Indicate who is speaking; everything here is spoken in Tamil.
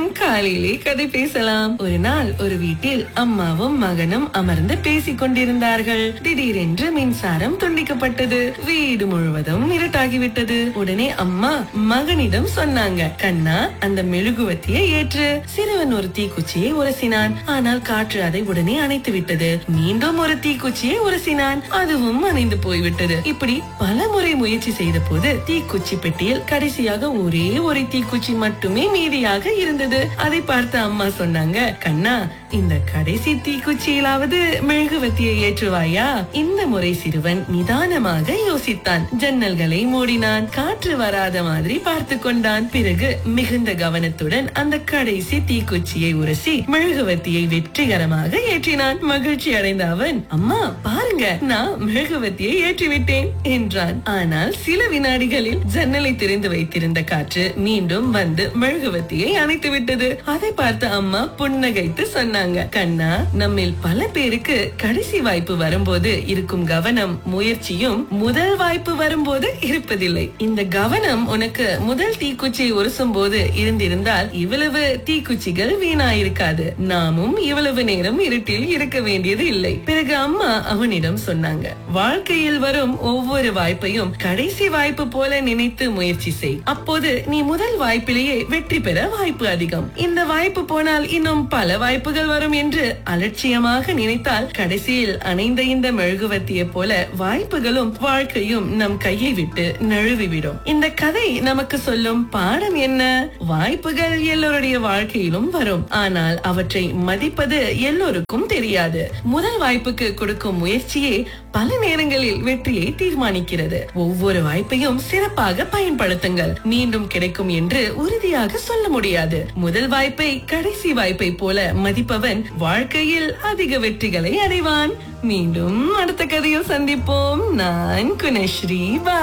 Speaker 1: காலையிலே கதை பேசலாம் ஒரு நாள் ஒரு வீட்டில் அம்மாவும் மகனும் அமர்ந்து பேசிக் கொண்டிருந்தார்கள் திடீரென்று மின்சாரம் துண்டிக்கப்பட்டது வீடு முழுவதும் இருட்டாகிவிட்டது உடனே அம்மா மகனிடம் சொன்னாங்க கண்ணா அந்த மெழுகுவத்தியை ஏற்று சிறுவன் ஒரு தீக்குச்சியை உரசினான் ஆனால் காற்று அதை உடனே அணைத்து விட்டது மீண்டும் ஒரு தீக்குச்சியை உரசினான் அதுவும் அணைந்து போய்விட்டது இப்படி பல முறை முயற்சி செய்த போது தீக்குச்சி பெட்டியில் கடைசியாக ஒரே ஒரு தீக்குச்சி மட்டுமே மீதியாக இருந்தது அதை பார்த்து அம்மா சொன்னாங்க கண்ணா இந்த கடைசி தீக்குச்சியிலாவது மெழுகுவத்தியை ஏற்றுவாயா இந்த முறை சிறுவன் நிதானமாக யோசித்தான் ஜன்னல்களை மூடினான் காற்று வராத மாதிரி பார்த்து கொண்டான் பிறகு மிகுந்த கவனத்துடன் அந்த கடைசி தீக்குச்சியை உரசி மெழுகுவத்தியை வெற்றிகரமாக ஏற்றினான் மகிழ்ச்சி அடைந்த அவன் அம்மா பாருங்க நான் மெழுகுவத்தியை ஏற்றிவிட்டேன் என்றான் ஆனால் சில வினாடிகளில் ஜன்னலை திறந்து வைத்திருந்த காற்று மீண்டும் வந்து மெழுகுவத்தியை அணைத்து விட்டது அதை பார்த்து அம்மா புன்னகைத்து சொன்னாங்க கண்ணா நம்மில் பல பேருக்கு கடைசி வாய்ப்பு வரும்போது இருக்கும் கவனம் முயற்சியும் முதல் வாய்ப்பு வரும்போது இருப்பதில்லை இந்த கவனம் உனக்கு முதல் தீக்குச்சியை உரசும் போது இருந்திருந்தால் இவ்வளவு தீக்குச்சிகள் வீணாயிருக்காது நாமும் இவ்வளவு நேரம் இருட்டில் இருக்க வேண்டியது இல்லை பிறகு அம்மா அவனிடம் சொன்னாங்க வாழ்க்கையில் வரும் ஒவ்வொரு வாய்ப்பையும் கடைசி வாய்ப்பு போல நினைத்து முயற்சி செய் அப்போது நீ முதல் வாய்ப்பிலேயே வெற்றி பெற வாய்ப்பு அதிகம் இந்த வாய்ப்பு போனால் இன்னும் பல வாய்ப்புகள் வரும் என்று அலட்சியமாக நினைத்தால் கடைசியில் அணைந்த இந்த மெழுகுவத்தியை போல வாய்ப்புகளும் வாழ்க்கையும் நம் கையை விட்டு நழுவிவிடும் இந்த கதை நமக்கு சொல்லும் பாடம் என்ன வாய்ப்புகள் எல்லோருடைய வாழ்க்கையிலும் வரும் ஆனால் அவற்றை மதிப்பது எல்லோருக்கும் தெரியாது முதல் வாய்ப்புக்கு கொடுக்கும் முயற்சியே பல நேரங்களில் வெற்றியை தீர்மானிக்கிறது ஒவ்வொரு வாய்ப்பையும் சிறப்பாக பயன்படுத்துங்கள் மீண்டும் கிடைக்கும் என்று உறுதியாக சொல்ல முடியாது முதல் வாய்ப்பை கடைசி வாய்ப்பை போல மதிப்பவன் வாழ்க்கையில் அதிக வெற்றிகளை அடைவான் மீண்டும் அடுத்த கதையில் சந்திப்போம் நான் குணஸ்ரீ பா